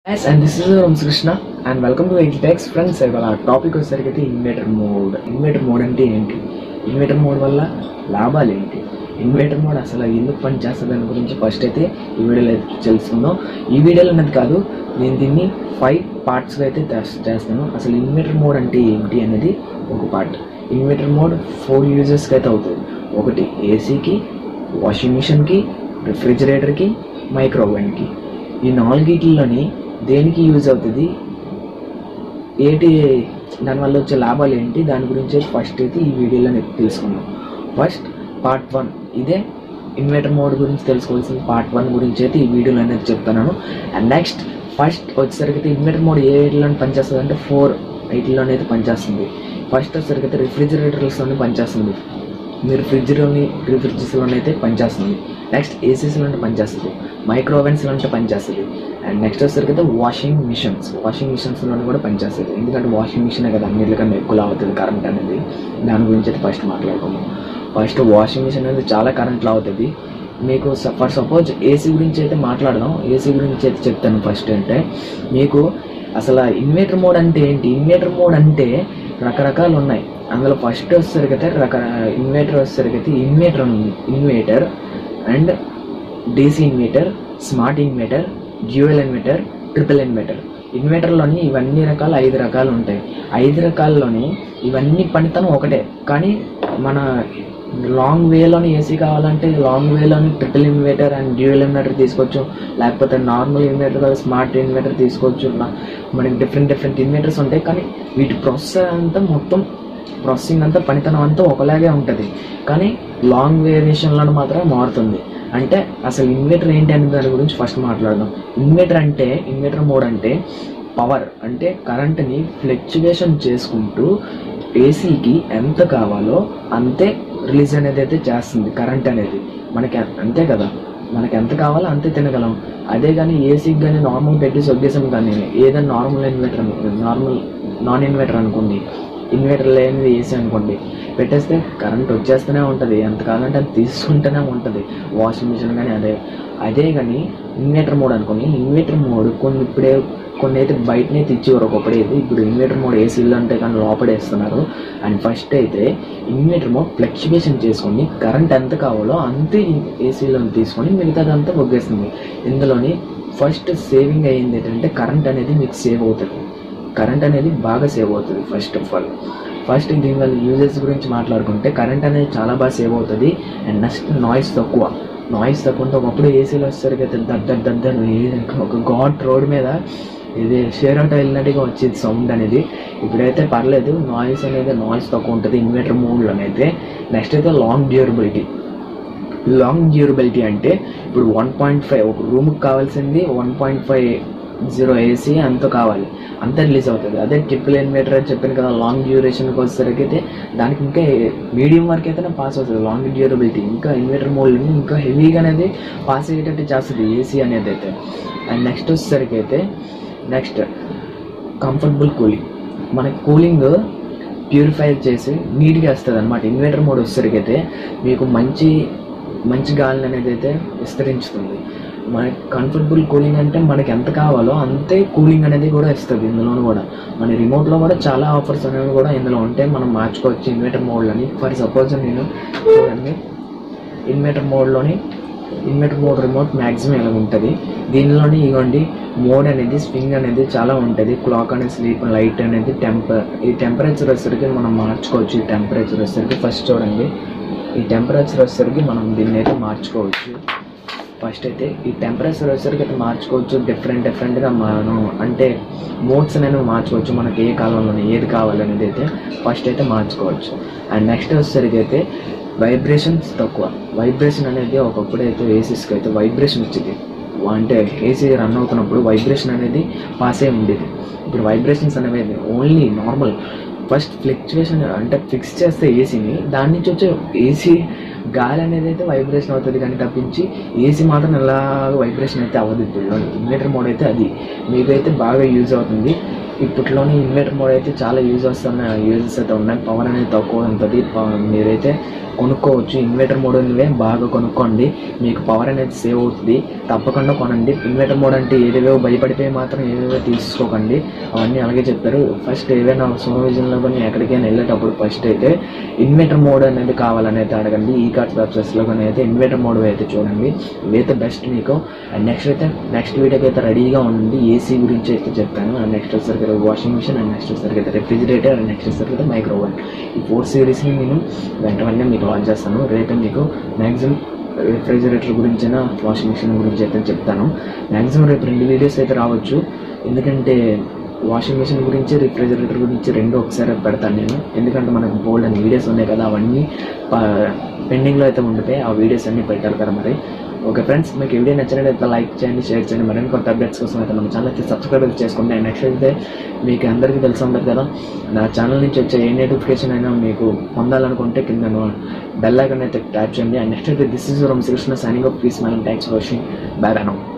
Yes, and this is Rams Krishna and welcome to Xdex friends ఇవాళ topic వచ్చేసరికి అయితే inverter mode inverter mode అంటే ఏంటి inverter mode వల్ల లాభాలు ఏంటి ఇన్వేటర్ మోడ్ అసలు ఎందుకు పని చేస్తుంది దాని గురించి ఫస్ట్ అయితే ఈ వీడియోలో అయితే తెలుసుకుందాం ఈ వీడియోలో అనేది కాదు నేను దీన్ని ఫైవ్ పార్ట్స్గా అయితే చేస్- చేస్తాను అసలు ఇన్వేటర్ మోడ్ అంటే ఏంటి అనేది ఒక పార్ట్ ఇన్వేటర్ మోడ్ ఫోర్ యూజెస్కి అయితే అవుతుంది ఒకటి ఏసీకి వాషింగ్ మిషన్కి రిఫ్రిజిరేటర్కి మైక్రోవేవ్కి ఈ నాలుగిట్లోని దేనికి యూజ్ అవుతుంది ఏంటి దానివల్ల వచ్చే లాభాలు ఏంటి దాని గురించి ఫస్ట్ అయితే ఈ వీడియోలో నేను తెలుసుకుందాం ఫస్ట్ పార్ట్ వన్ ఇదే ఇన్వర్టర్ మోడ్ గురించి తెలుసుకోవాల్సిన పార్ట్ వన్ గురించి అయితే ఈ వీడియోలో అనేది చెప్తున్నాను అండ్ నెక్స్ట్ ఫస్ట్ వచ్చేసరికి అయితే ఇన్వర్టర్ మోడ్ ఏ వీటిలో పనిచేస్తుంది అంటే ఫోర్ వీటిలోనే అయితే పనిచేస్తుంది ఫస్ట్ వచ్చేసరికి అయితే రిఫ్రిజిరేటర్స్లోనే పనిచేస్తుంది మీరు ఫ్రిడ్జ్లోని రిఫ్రిజిరేటర్లోనే అయితే పనిచేస్తుంది నెక్స్ట్ ఏసీస్లో అంటే పనిచేస్తుంది మైక్రోవెన్స్లో అంటే పనిచేస్తుంది అండ్ నెక్స్ట్ వచ్చేసరికి అయితే వాషింగ్ మిషన్స్ వాషింగ్ మిషన్స్లోనే కూడా పనిచేస్తుంది ఎందుకంటే వాషింగ్ మిషనే కదా అన్నిటికన్నా ఎక్కువ అవుతుంది కరెంట్ అనేది దాని గురించి అయితే ఫస్ట్ మాట్లాడుకుందాం ఫస్ట్ వాషింగ్ మిషన్ అనేది చాలా కరెంట్లో అవుతుంది మీకు ఫర్ సపోజ్ ఏసీ గురించి అయితే మాట్లాడదాం ఏసీ గురించి అయితే చెప్తాను ఫస్ట్ అంటే మీకు అసలు ఇన్వేటర్ మోడ్ అంటే ఏంటి ఇన్వేటర్ మోడ్ అంటే రకరకాలు ఉన్నాయి అందులో ఫస్ట్ వచ్చేసరికి అయితే రక ఇన్వేటర్ వచ్చేసరికి అయితే ఇన్వేటర్ ఉంది inverter and DC inverter smart inverter dual inverter triple inverter ఇన్వేటర్లోని ఇవన్నీ రకాలు ఐదు రకాలు ఉంటాయి ఐదు రకాల్లోని ఇవన్నీ పనితనం ఒకటే కానీ మన లాంగ్ వేలోని ఏసీ కావాలంటే లాంగ్ వేలోని triple inverter and dual inverter తీసుకోవచ్చు లేకపోతే నార్మల్ ఇన్వేటర్ కాదు స్మార్ట్ ఇన్వేటర్ తీసుకోవచ్చు నా- మనకి డిఫరెంట్ డిఫరెంట్ ఇన్వేటర్స్ ఉంటాయి కానీ వీటి ప్రాసెసర్ అంతా మొత్తం ప్రాసెసింగ్ అంతా పనితనం అంతా ఒకలాగే ఉంటుంది కానీ లాంగ్ వేరియేషన్లో మాత్రం మారుతుంది అంటే అసలు ఇన్వర్టర్ ఏంటి అనే దాని గురించి ఫస్ట్ మాట్లాడదాం ఇన్వర్టర్ అంటే ఇన్వర్టర్ మోడ్ అంటే పవర్ అంటే కరెంట్ని ఫ్లక్చువేషన్ చేసుకుంటూ ఏసీకి ఎంత కావాలో అంతే రిలీజ్ అనేది అయితే చేస్తుంది కరెంట్ అనేది మనకి అ- అంతే కదా మనకి ఎంత కావాలో అంతే తినగలం అదే కానీ ఏసీకి కానీ నార్మల్ పెట్టి సొగ్గేసాం కానీ ఏదైనా normal inverter normal non inverter అనుకోండి ఇన్వర్టర్ లేనిది ఏసీ అనుకోండి పెట్టేస్తే కరెంట్ వచ్చేస్తూనే ఉంటుంది ఎంత కావాలంటే అది తీసుకుంటూనే ఉంటుంది వాషింగ్ మిషన్ కానీ అదే అదే కానీ ఇన్వర్టర్ మోడ్ అనుకోని ఇన్వర్టర్ మోడ్ కొన్ని ఇప్పుడే కొన్ని అయితే బయటనే తెచ్చేవారు ఒకప్పుడు అయితే ఇప్పుడు ఇన్వర్టర్ మోడ్ ఏసీలో అంటే కానీ లోపడేస్తున్నారు అండ్ ఫస్ట్ అయితే ఇన్వర్టర్ మోడ్ ఫ్లక్చువేషన్ చేసుకొని కరెంట్ ఎంత కావాలో అంతే ఏసీలో తీసుకొని మిగతాదంతా ఒగ్గేస్తుంది ఇందులోని ఫస్ట్ సేవింగ్ అయ్యింది ఏంటంటే కరెంట్ అనేది మీకు సేవ్ అవుతుంది కరెంట్ అనేది బాగా సేవ్ అవుతుంది ఫస్ట్ ఆఫ్ ఆల్ ఫస్ట్ దీనివల్ల యూజెస్ గురించి మాట్లాడుకుంటే కరెంట్ అనేది చాలా బాగా సేవ్ అవుతుంది అండ్ నెక్స్ట్ నాయిస్ తక్కువ నాయిస్ తక్కువ ఉంటే ఒకప్పుడు ఏసీలో వచ్చేసరికి అయితే దద్దర్ దద్దర్ ఒక ఘాట్ రోడ్ మీద ఇది షేర్ ఆటో వెళ్ళినట్టుగా వచ్చేది సౌండ్ అనేది ఇప్పుడైతే పర్లేదు నాయిస్ అనేది నాయిస్ తక్కువ ఉంటుంది ఇన్వర్టర్ మోడ్లోనైతే నెక్స్ట్ అయితే లాంగ్ డ్యూరబిలిటీ లాంగ్ డ్యూరబిలిటీ అంటే ఇప్పుడు వన్ పాయింట్ ఫైవ్ ఒక రూమ్కి కావాల్సింది one point five zero AC అంత కావాలి అంత రిలీజ్ అవుతుంది అదే ట్రిపుల్ ఇన్వర్టర్ అని చెప్పాను కదా లాంగ్ డ్యూరేషన్కి వచ్చేసరికి అయితే దానికి ఇంకా మీడియం వరకు అయితేనే పాస్ అవుతుంది లాంగ్ డ్యూరబిలిటీ ఇంకా ఇన్వర్టర్ మోడ్ ఇంకా హెవీగా అనేది పాస్ అయ్యేటట్టు చేస్తుంది ఏసీ అనేది అయితే అండ్ నెక్స్ట్ వచ్చేసరికి అయితే నెక్స్ట్ కంఫర్టబుల్ కూలింగ్ మనకి కూలింగ్ ప్యూరిఫై చేసి నీట్గా వస్తుంది అనమాట ఇన్వర్టర్ మోడ్ వచ్చేసరికి అయితే మీకు మంచి మంచి గాలిని అనేది అయితే విస్తరించుతుంది మనకి కంఫర్టబుల్ కూలింగ్ అంటే మనకి ఎంత కావాలో అంతే కూలింగ్ అనేది కూడా ఇస్తుంది ఇందులోనూ కూడా మన రిమోట్లో కూడా చాలా ఆఫర్స్ అనేవి కూడా ఇందులో ఉంటే మనం మార్చుకోవచ్చు ఇన్వర్టర్ మోడ్లోని ఫర్ సపోజ్ నేను చూడండి ఇన్వర్టర్ మోడ్లోని ఇన్వర్టర్ మోడ్ రిమోట్ మ్యాక్సిమం ఇలా ఉంటుంది దీనిలోని ఇవ్వండి మోడ్ అనేది స్ప్రింగ్ అనేది చాలా ఉంటుంది క్లాక్ అనేది స్లీప్ లైట్ అనేది టెంపర్ ఈ టెంపరేచర్ వచ్చేసరికి మనం మార్చుకోవచ్చు ఈ టెంపరేచర్ వచ్చేసరికి ఫస్ట్ చూడండి ఈ టెంపరేచర్ వచ్చేసరికి మనం దీన్ని అయితే మార్చుకోవచ్చు ఫస్ట్ అయితే ఈ టెంపరేచర్ వచ్చేసరికి అయితే మార్చుకోవచ్చు డిఫరెంట్ డిఫరెంట్గా మనం అంటే మోడ్స్ అనేవి మార్చుకోవచ్చు మనకి ఏ కాలంలోనే ఏది కావాలనేది అయితే ఫస్ట్ అయితే మార్చుకోవచ్చు అండ్ నెక్స్ట్ వచ్చేసరికి అయితే వైబ్రేషన్స్ తక్కువ వైబ్రేషన్ అనేది ఒకప్పుడు అయితే ఏసీస్కి అయితే వైబ్రేషన్ వచ్చింది అంటే ఏసీ రన్ అవుతున్నప్పుడు వైబ్రేషన్ అనేది పాస్ అయి ఉండేది ఇప్పుడు వైబ్రేషన్స్ అనేవి ఓన్లీ నార్మల్ ఫస్ట్ ఫ్లక్చువేషన్ అంటే ఫిక్స్ చేస్తే ఏసీని దాని నుంచి వచ్చే ఏసీ గాలి అనేది అయితే వైబ్రేషన్ అవుతుంది కానీ తప్పించి ఏసీ మాత్రం ఎలా వైబ్రేషన్ అయితే అవ్వదు ఇప్పుడు ఇన్వర్టర్ మోడ్ అయితే అది మీకైతే బాగా యూజ్ అవుతుంది ఇప్పట్లోనే ఇన్వర్టర్ మోడ్ అయితే చాలా యూజ్ వస్తున్నాయి యూజెస్ అయితే ఉన్నాయి పవర్ అనేది తక్కువ ఉంటుంది ప- మీరైతే కొనుక్కోవచ్చు ఇన్వర్టర్ మోడ్ ఉన్నవే బాగా కొనుక్కోండి మీకు పవర్ అనేది సేవ్ అవుతుంది తప్పకుండా కొనండి ఇన్వర్టర్ మోడ్ అంటే ఏదేవో భయపడిపోయి మాత్రం ఏదేవో తీసుకోకండి అవన్నీ అలాగే చెప్పారు ఫస్ట్ ఏదైనా సోలో విజన్లో కానీ ఎక్కడికైనా వెళ్ళేటప్పుడు ఫస్ట్ అయితే ఇన్వర్టర్ మోడ్ అనేది కావాలని అయితే అడగండి ఈ కార్డ్స్ వెబ్సైట్స్లో కానీ అయితే ఇన్వర్టర్ మోడ్ అయితే చూడండి ఇవైతే బెస్ట్ మీకు అండ్ నెక్స్ట్ అయితే నెక్స్ట్ వీడియోకి అయితే రెడీగా ఉండండి ఏసీ గురించి అయితే చెప్తాను అండ్ నెక్స్ట్ వచ్చేసరికి వాషింగ్ మిషన్ అండ్ నెక్స్ట్ వచ్చేసరికి అయితే రెఫ్రిజిరేటర్ అండ్ నెక్స్ట్ వచ్చేసరికి అయితే మైక్రోవేవ్ ఈ ఫోర్ సిరీస్ని నేను వెంట వెంటనే మీకు లాంచ్ చేస్తాను రేపే మీకు మ్యాక్సిమం రిఫ్రిజిరేటర్ గురించైనా వాషింగ్ మిషన్ గురించి అయితే చెప్తాను మ్యాక్సిమం రేపు రెండు వీడియోస్ అయితే రావచ్చు ఎందుకంటే వాషింగ్ మిషన్ గురించి రిఫ్రిజిరేటర్ గురించి రెండు ఒకసారి పెడతాను నేను ఎందుకంటే మనకు బోల్డ్ అని వీడియోస్ ఉన్నాయి కదా అవన్నీ పెండింగ్లో అయితే ఉండిపోయి ఆ వీడియోస్ అన్నీ పెట్టాలి కదా మరి ఓకే ఫ్రెండ్స్ మీకు ఈ వీడియో నచ్చినట్లయితే లైక్ చేయండి షేర్ చేయండి మరిన్ని కొత్త అప్డేట్స్ కోసం అయితే మన ఛానల్ అయితే సబ్స్క్రైబ్ అయితే చేసుకోండి అండ్ నెక్స్ట్ అయితే మీకు అందరికీ తెలిసి ఉంటుంది కదా నా ఛానల్ నుంచి వచ్చే ఏ నోటిఫికేషన్ అయినా మీకు పొందాలనుకుంటే కింద బెల్ ఐకాన్ అయితే ట్యాప్ చేయండి అండ్ నెక్స్ట్ అయితే this is Ram Srikrishna signing off peace my thanks for watching bye bye now